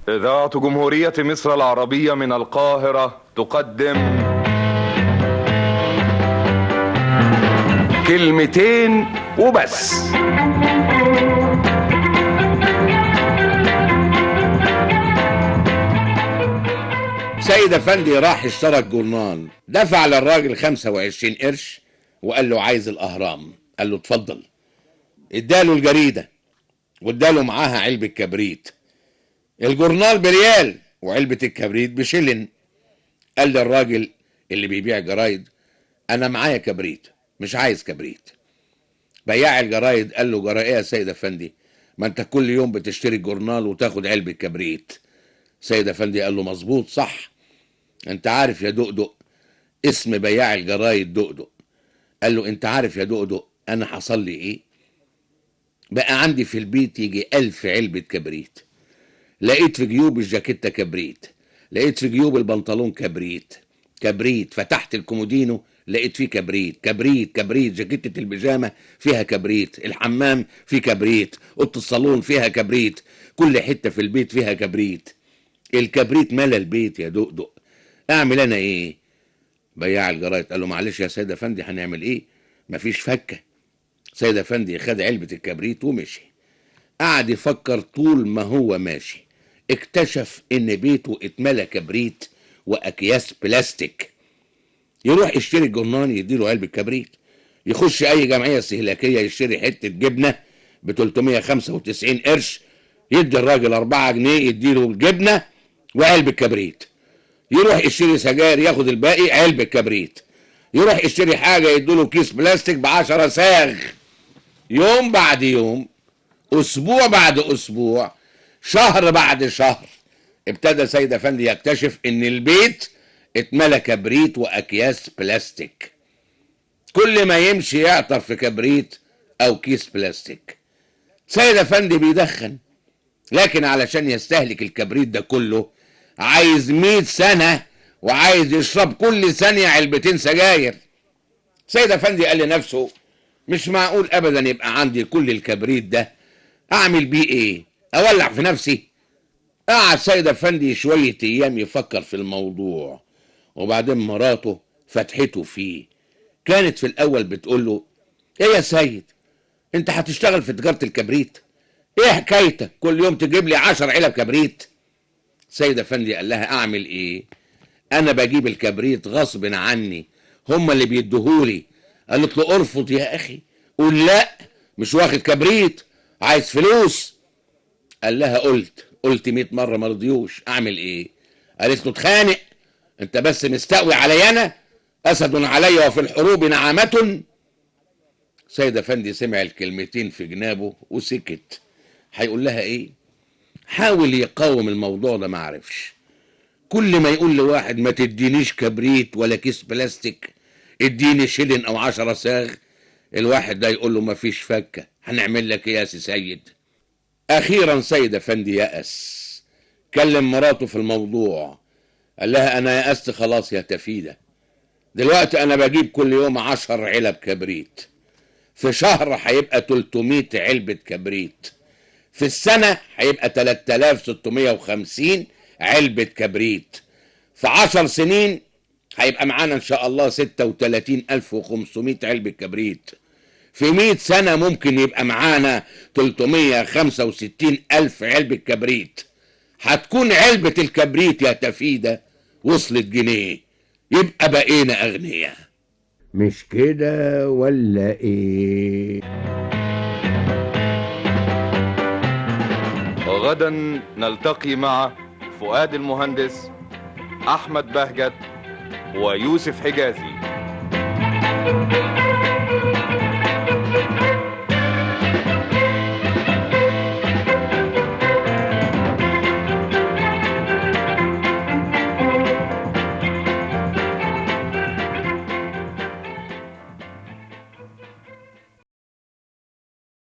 إذاعة جمهورية مصر العربية من القاهرة تقدم كلمتين وبس سيد افندي راح اشترى الجورنال دفع للراجل 25 قرش وقال له عايز الاهرام قال له اتفضل اداله الجريده واداله معاها علبه كبريت الجورنال بريال وعلبه الكبريت بشلن قال للراجل اللي بيبيع جرايد انا معايا كبريت مش عايز كبريت بياع الجرايد قال له جرى ايه يا سيد افندي ما انت كل يوم بتشتري الجورنال وتاخد علبه كبريت سيد افندي قال له مظبوط صح انت عارف يا دقدق اسم بياع الجرايد دقدق قال له انت عارف يا دقدق انا حصل لي ايه بقى عندي في البيت يجي ألف علبة كبريت لقيت في جيوب الجاكيتة كبريت لقيت في جيوب البنطلون كبريت كبريت فتحت الكومودينو لقيت فيه كبريت كبريت كبريت جاكيتة البيجامة فيها كبريت الحمام فيه كبريت أوضة الصالون فيها كبريت كل حتة في البيت فيها كبريت الكبريت ملا البيت يا دقدق اعمل انا ايه بياع الجرايد قال له معلش يا سيد افندي هنعمل ايه مفيش فكه سيد افندي خد علبه الكبريت ومشي قعد يفكر طول ما هو ماشي اكتشف ان بيته اتملى كبريت واكياس بلاستيك يروح يشتري الجرنان يديله علبه كبريت يخش اي جمعيه استهلاكيه يشتري حته جبنه ب 395 قرش يدي الراجل 4 جنيه يديله الجبنه وعلبه كبريت يروح يشتري سجاير ياخد الباقي علبة كبريت يروح يشتري حاجة يدوله كيس بلاستيك بعشرة ساغ يوم بعد يوم أسبوع بعد أسبوع شهر بعد شهر ابتدى سيد أفندي يكتشف إن البيت اتملى كبريت وأكياس بلاستيك كل ما يمشي يعطر في كبريت أو كيس بلاستيك سيد أفندي بيدخن لكن علشان يستهلك الكبريت ده كله عايز مئة سنة وعايز يشرب كل ثانية علبتين سجاير سيد أفندي قال لنفسه مش معقول أبدا يبقى عندي كل الكبريت ده أعمل بيه إيه أولع في نفسي قعد سيد أفندي شوية أيام يفكر في الموضوع وبعدين مراته فتحته فيه كانت في الأول بتقول له إيه يا سيد أنت هتشتغل في تجارة الكبريت إيه حكايتك كل يوم تجيب لي عشر علب كبريت سيد افندي قال لها اعمل ايه انا بجيب الكبريت غصب عني هم اللي بيديهولي قالت له ارفض يا اخي قول لا مش واخد كبريت عايز فلوس قال لها قلت قلت 100 مره ما رضيوش اعمل ايه قالت له اتخانق انت بس مستقوي علي انا اسد علي وفي الحروب نعامه سيد افندي سمع الكلمتين في جنابه وسكت هيقول لها ايه حاول يقاوم الموضوع ده ما عرفش كل ما يقول لواحد ما تدينيش كبريت ولا كيس بلاستيك اديني شلن او عشرة ساغ الواحد ده يقول له ما فيش فكة هنعمل لك ايه يا سي سيد اخيرا سيد افندي يأس كلم مراته في الموضوع قال لها انا يأست خلاص يا تفيدة دلوقتي انا بجيب كل يوم عشر علب كبريت في شهر هيبقى 300 علبة كبريت في السنة هيبقى 3650 علبة كبريت في 10 سنين هيبقى معانا إن شاء الله 36500 علبة كبريت في 100 سنة ممكن يبقى معانا 365 ألف علبة كبريت هتكون علبة الكبريت يا تفيدة وصلت جنيه يبقى بقينا أغنياء مش كده ولا ايه وغدا نلتقي مع فؤاد المهندس أحمد بهجت ويوسف حجازي